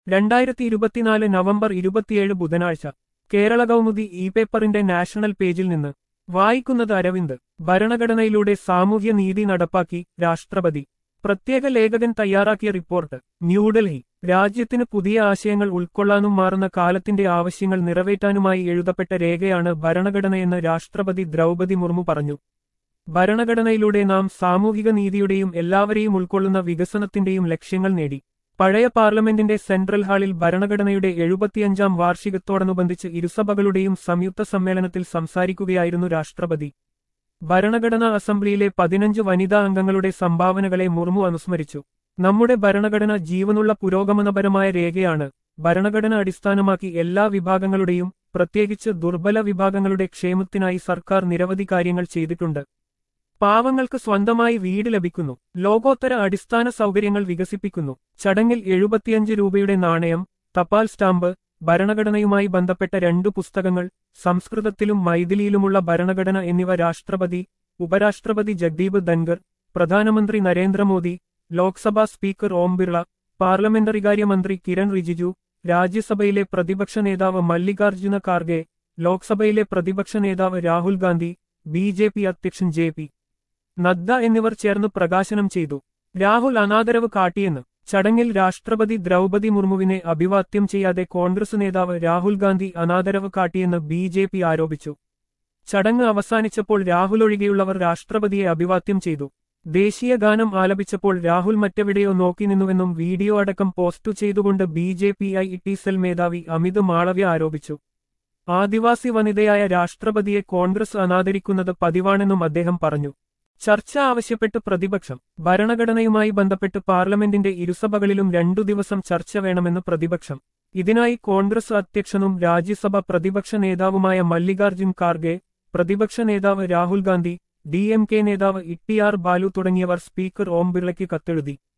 രണ്ടായിരത്തി ഇരുപത്തിനാല് നവംബർ ഇരുപത്തിയേഴ് ബുധനാഴ്ച കേരള കൗമുദി ഇ പേപ്പറിന്റെ നാഷണൽ പേജിൽ നിന്ന് വായിക്കുന്നത് അരവിന്ദ് ഭരണഘടനയിലൂടെ സാമൂഹ്യ നീതി നടപ്പാക്കി രാഷ്ട്രപതി പ്രത്യേക ലേഖകൻ തയ്യാറാക്കിയ റിപ്പോർട്ട് ന്യൂഡൽഹി രാജ്യത്തിന് പുതിയ ആശയങ്ങൾ ഉൾക്കൊള്ളാനും മാറുന്ന കാലത്തിന്റെ ആവശ്യങ്ങൾ നിറവേറ്റാനുമായി എഴുതപ്പെട്ട രേഖയാണ് ഭരണഘടനയെന്ന് രാഷ്ട്രപതി ദ്രൗപതി മുർമു പറഞ്ഞു ഭരണഘടനയിലൂടെ നാം സാമൂഹിക നീതിയുടെയും എല്ലാവരെയും ഉൾക്കൊള്ളുന്ന വികസനത്തിന്റെയും ലക്ഷ്യങ്ങൾ നേടി പഴയ പാർലമെന്റിന്റെ സെൻട്രൽ ഹാളിൽ ഭരണഘടനയുടെ എഴുപത്തിയഞ്ചാം വാർഷികത്തോടനുബന്ധിച്ച് ഇരുസഭകളുടെയും സംയുക്ത സമ്മേളനത്തിൽ സംസാരിക്കുകയായിരുന്നു രാഷ്ട്രപതി ഭരണഘടനാ അസംബ്ലിയിലെ പതിനഞ്ച് വനിതാ അംഗങ്ങളുടെ സംഭാവനകളെ മുർമു അനുസ്മരിച്ചു നമ്മുടെ ഭരണഘടന ജീവനുള്ള പുരോഗമനപരമായ രേഖയാണ് ഭരണഘടന അടിസ്ഥാനമാക്കി എല്ലാ വിഭാഗങ്ങളുടെയും പ്രത്യേകിച്ച് ദുർബല വിഭാഗങ്ങളുടെ ക്ഷേമത്തിനായി സർക്കാർ നിരവധി കാര്യങ്ങൾ ചെയ്തിട്ടുണ്ട് പാവങ്ങൾക്ക് സ്വന്തമായി വീട് ലഭിക്കുന്നു ലോകോത്തര അടിസ്ഥാന സൗകര്യങ്ങൾ വികസിപ്പിക്കുന്നു ചടങ്ങിൽ എഴുപത്തിയഞ്ച് രൂപയുടെ നാണയം തപാൽ സ്റ്റാമ്പ് ഭരണഘടനയുമായി ബന്ധപ്പെട്ട രണ്ടു പുസ്തകങ്ങൾ സംസ്കൃതത്തിലും മൈഥിലിയിലുമുള്ള ഭരണഘടന എന്നിവ രാഷ്ട്രപതി ഉപരാഷ്ട്രപതി ജഗ്ദീപ് ധൻഗർ പ്രധാനമന്ത്രി നരേന്ദ്രമോദി ലോക്സഭാ സ്പീക്കർ ഓം ബിർള പാർലമെന്ററികാര്യ മന്ത്രി കിരൺ റിജിജു രാജ്യസഭയിലെ പ്രതിപക്ഷ നേതാവ് മല്ലികാർജുന ഖാർഗെ ലോക്സഭയിലെ പ്രതിപക്ഷ നേതാവ് Rahul Gandhi B J P അധ്യക്ഷൻ ജെ പി നദ്ദ എന്നിവർ ചേർന്ന് പ്രകാശനം ചെയ്തു രാഹുൽ അനാദരവ് കാട്ടിയെന്ന് ചടങ്ങിൽ രാഷ്ട്രപതി ദ്രൗപതി മുർമുവിനെ അഭിവാദ്യം ചെയ്യാതെ കോൺഗ്രസ് നേതാവ് രാഹുൽ ഗാന്ധി അനാദരവ് കാട്ടിയെന്ന് ബി ജെ പി ആരോപിച്ചു ചടങ്ങ് അവസാനിച്ചപ്പോൾ രാഹുൽ ഒഴികെയുള്ളവർ രാഷ്ട്രപതിയെ അഭിവാദ്യം ചെയ്തു ദേശീയ ഗാനം ആലപിച്ചപ്പോൾ രാഹുൽ മറ്റെവിടെയോ നോക്കി നിന്നുവെന്നും വീഡിയോ അടക്കം പോസ്റ്റു ചെയ്തുകൊണ്ട് B J P I T cell മേധാവി അമിത് മാളവ്യ ആരോപിച്ചു ആദിവാസി വനിതയായ രാഷ്ട്രപതിയെ കോൺഗ്രസ് അനാദരിക്കുന്നത് പതിവാണെന്നും അദ്ദേഹം പറഞ്ഞു ചർച്ച ആവശ്യപ്പെട്ട് പ്രതിപക്ഷം ഭരണഘടനയുമായി ബന്ധപ്പെട്ട് പാർലമെന്റിന്റെ ഇരുസഭകളിലും രണ്ടു ദിവസം ചർച്ച വേണമെന്ന് പ്രതിപക്ഷം ഇതിനായി കോൺഗ്രസ് അധ്യക്ഷനും രാജ്യസഭ പ്രതിപക്ഷ നേതാവുമായ മല്ലികാർജുൻ ഖാർഗെ പ്രതിപക്ഷ നേതാവ് Rahul Gandhi D M K നേതാവ് ഇ ടി ആർ ബാലു തുടങ്ങിയവർ സ്പീക്കർ ഓം ബിർളയ്ക്ക് കത്തെഴുതി